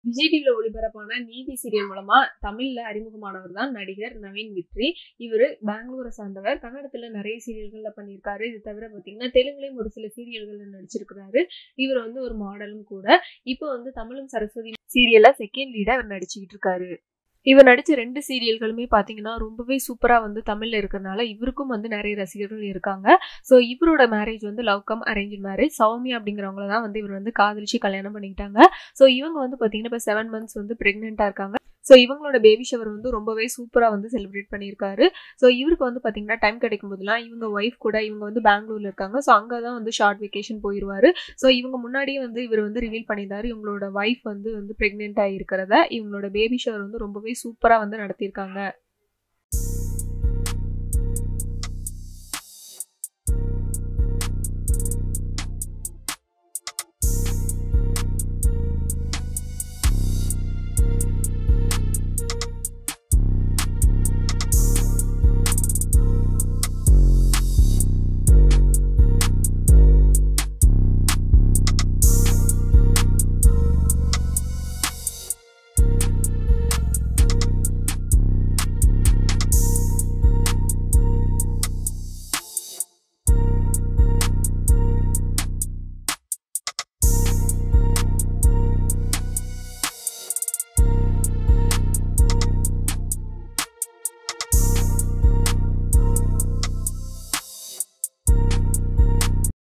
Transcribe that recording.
விஜய் டிவில ஒளிபரப்பான நீதி சீரியல் மூலமா தமிழ்ல அறிமுகமானவர் தான் நடிகர் நவீன் விக்ரி இவர் பெங்களூரை சார்ந்தவர் கன்னடத்துல நிறைய சீரியல்கள்ல பண்ணியிருக்காரு இது தவிர பாத்தீங்கன்னா தெலுங்குலயும் ஒரு சில சீரியல்கள்ல நடிச்சிருக்கிறாரு இவர் வந்து ஒரு மாடலும் கூட இப்போ வந்து தமிழும் சரஸ்வதி சீரியல்ல செகண்ட் லீடா இவர் நடிச்சுக்கிட்டு இருக்காரு இவர் நடிச்ச ரெண்டு சீரியல்களுமே பார்த்தீங்கன்னா ரொம்பவே சூப்பராக வந்து தமிழில் இருக்கிறனால இவருக்கும் வந்து நிறைய ரசிகர்கள் இருக்காங்க ஸோ இவரோட மேரேஜ் வந்து love come arrange marriage Soumya அப்படிங்கிறவங்கள தான் வந்து இவர் வந்து காதலிச்சு கல்யாணம் பண்ணிக்கிட்டாங்க ஸோ இவங்க வந்து பார்த்தீங்கன்னா இப்போ செவன் மந்த்ஸ் வந்து ப்ரெக்னெண்ட்டாக இருக்காங்க ஸோ இவங்களோட பேபி ஷவர் வந்து ரொம்பவே சூப்பராக வந்து செலிப்ரேட் பண்ணியிருக்காரு ஸோ இவருக்கு வந்து பார்த்தீங்கன்னா டைம் கிடைக்கும் போதெல்லாம் இவங்க ஒய்ஃப் கூட இவங்க வந்து பெங்களூர்ல இருக்காங்க ஸோ அங்கே தான் வந்து ஷார்ட் வெக்கேஷன் போயிடுவாரு ஸோ இவங்க முன்னாடியே வந்து இவர் வந்து ரிவீல் பண்ணியிருந்தாரு இவங்களோட ஒய்ஃப் வந்து வந்து ப்ரெக்னென்ட் ஆகிருக்கிறத இவங்களோட பேபி ஷவர் வந்து ரொம்பவே சூப்பராக வந்து நடத்தியிருக்காங்க